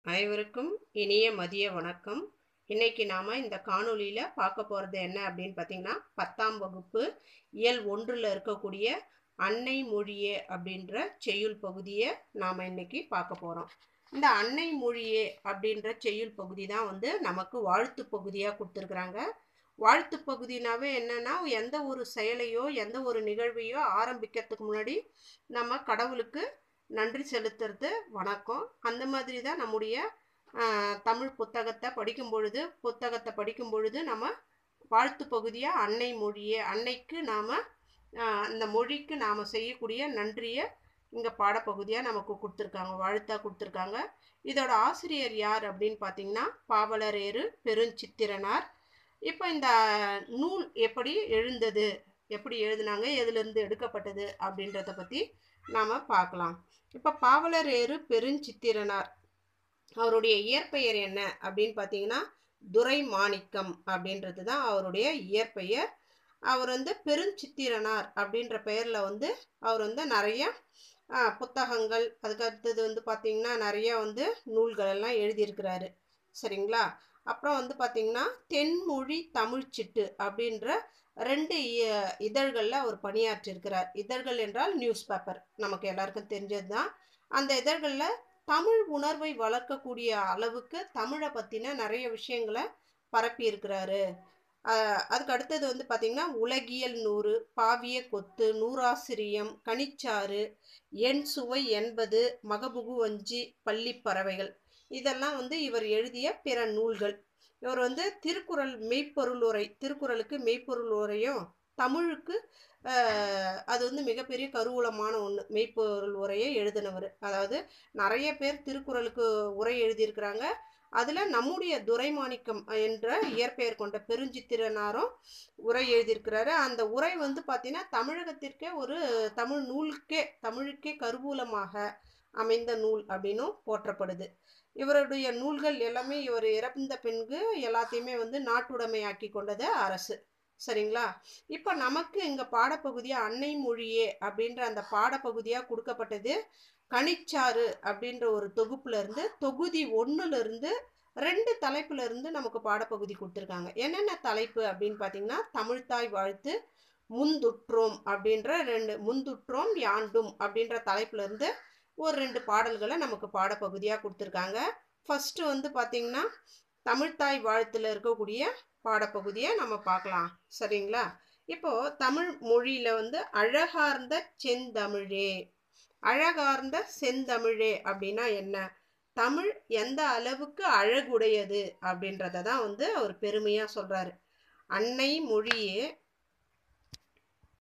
அனைவருக்கும் இனிய மதிய வணக்கம் இன்னைக்கு நாம் இந்த காணொளியில் பார்க்க போகிறது என்ன அப்படின்னு பார்த்தீங்கன்னா பத்தாம் வகுப்பு இயல் ஒன்றில் இருக்கக்கூடிய அன்னை மொழியே அப்படின்ற செய்யுள் பகுதியை நாம் இன்னைக்கு பார்க்க போகிறோம் இந்த அன்னை மொழியே அப்படின்ற செய்யுள் பகுதி தான் வந்து நமக்கு வாழ்த்து பகுதியாக கொடுத்துருக்குறாங்க வாழ்த்து பகுதினாவே என்னன்னா எந்த ஒரு செயலையோ எந்த ஒரு நிகழ்வையோ ஆரம்பிக்கிறதுக்கு முன்னாடி நம்ம கடவுளுக்கு நன்றி செலுத்துறது வணக்கம் அந்த மாதிரி தான் நம்முடைய ஆஹ், தமிழ் புத்தகத்தை படிக்கும் பொழுது புத்தகத்தை படிக்கும் பொழுது நம்ம வாழ்த்து பகுதியாக அன்னை மொழியே அன்னைக்கு நாம் அந்த மொழிக்கு நாம் செய்யக்கூடிய நன்றியை இங்கே பாடப்பகுதியாக நமக்கு கொடுத்துருக்காங்க வாழ்த்தாக கொடுத்துருக்காங்க இதோட ஆசிரியர் யார் அப்படின்னு பார்த்தீங்கன்னா பாவலரேறு பெருஞ்சித்திரனார் இப்போ இந்த நூல் எப்படி எழுந்தது எப்படி எழுதுனாங்க எதுலேருந்து எடுக்கப்பட்டது அப்படின்றத பற்றி நாம் பார்க்கலாம் இப்போ பாவலரேறு பெருஞ்சித்திரனார் அவருடைய இயற்பெயர் என்ன அப்படின்னு பார்த்தீங்கன்னா துரை மாணிக்கம் அப்படின்றது தான் அவருடைய இயற்பெயர் அவர் வந்து பெருஞ்சித்திரனார் அப்படின்ற பெயரில் வந்து அவர் வந்து நிறைய ஆ, புத்தகங்கள் அதுக்கு அடுத்தது வந்து பார்த்தீங்கன்னா நிறைய வந்து நூல்கள் எல்லாம் எழுதியிருக்கிறாரு சரிங்களா அப்புறம் வந்து பார்த்தீங்கன்னா தென்மொழி தமிழ்ச்சிட்டு அப்படின்ற ரெண்டு இ- இதழ்களில் அவர் பணியாற்றியிருக்கிறார் இதழ்கள் என்றால் நியூஸ் பேப்பர் நமக்கு எல்லாருக்கும் தெரிஞ்சது தான் அந்த இதழ்களில் தமிழ் உணர்வை வளர்க்கக்கூடிய அளவுக்கு தமிழை பற்றின நிறைய விஷயங்களை பரப்பி இருக்கிறாரு அதுக்கு அடுத்தது வந்து பார்த்திங்கன்னா உலகியல் நூறு பாவிய கொத்து நூறாசிரியம் கனிச்சாறு எண் சுவை எண்பது மகபுகு வஞ்சி பள்ளிப் பறவைகள் இதெல்லாம் வந்து இவர் எழுதிய பிற நூல்கள் இவர் வந்து திருக்குறள் மெய்ப்பொருள் உரை திருக்குறளுக்கு மெய்ப்பொருள் உரையும் தமிழுக்கு ஆஹ், அது வந்து மிகப்பெரிய கருவூலமான ஒன்று மெய்ப்பொருள் உரையை எழுதினவர் அதாவது நிறைய பேர் திருக்குறளுக்கு உரை எழுதியிருக்கிறாங்க அதில் நம்முடைய துரைமாணிக்கம் என்ற இயற்பெயர் கொண்ட பெருஞ்சித்திரனாரும் உரை எழுதியிருக்கிறாரு அந்த உரை வந்து பார்த்தீங்கன்னா தமிழகத்திற்கே ஒரு தமிழ் நூலுக்கே தமிழுக்கே கருவூலமாக அமைந்த நூல் அப்படின்னும் போற்றப்படுது இவருடைய நூல்கள் எல்லாமே இவர் இறந்த பின்பு எல்லாத்தையுமே வந்து நாட்டுடைமையாக்கி கொண்டது அரசு சரிங்களா இப்போ நமக்கு இங்கே பாடப்பகுதியாக அன்னை மொழியே அப்படின்ற அந்த பாடப்பகுதியாக கொடுக்கப்பட்டது கனிச்சாறு அப்படின்ற ஒரு தொகுப்புல இருந்து தொகுதி ஒண்ணுல இருந்து ரெண்டு தலைப்புல இருந்து நமக்கு பாடப்பகுதி கொடுத்துருக்காங்க என்னென்ன தலைப்பு அப்படின்னு பார்த்தீங்கன்னா தமிழ்த்தாய் வாழ்த்து முந்துற்றோம் அப்படின்ற ரெண்டு முந்துற்றோம் யாண்டும் அப்படின்ற தலைப்புல இருந்து ஒரு ரெண்டு பாடல்களை நமக்கு பாடப்பகுதியாக கொடுத்துருக்காங்க ஃபர்ஸ்ட் வந்து பார்த்தீங்கன்னா தமிழ்த்தாய் வாழ்த்துல இருக்கக்கூடிய பாடப்பகுதியை நம்ம பார்க்கலாம் சரிங்களா இப்போ தமிழ் மொழியில வந்து அழகார்ந்த செந்தமிழே அழகார்ந்த செந்தமிழே அப்படின்னா என்ன தமிழ் எந்த அளவுக்கு அழகுடையது அப்படின்றத தான் வந்து அவர் பெருமையாக சொல்கிறாரு அன்னை மொழியே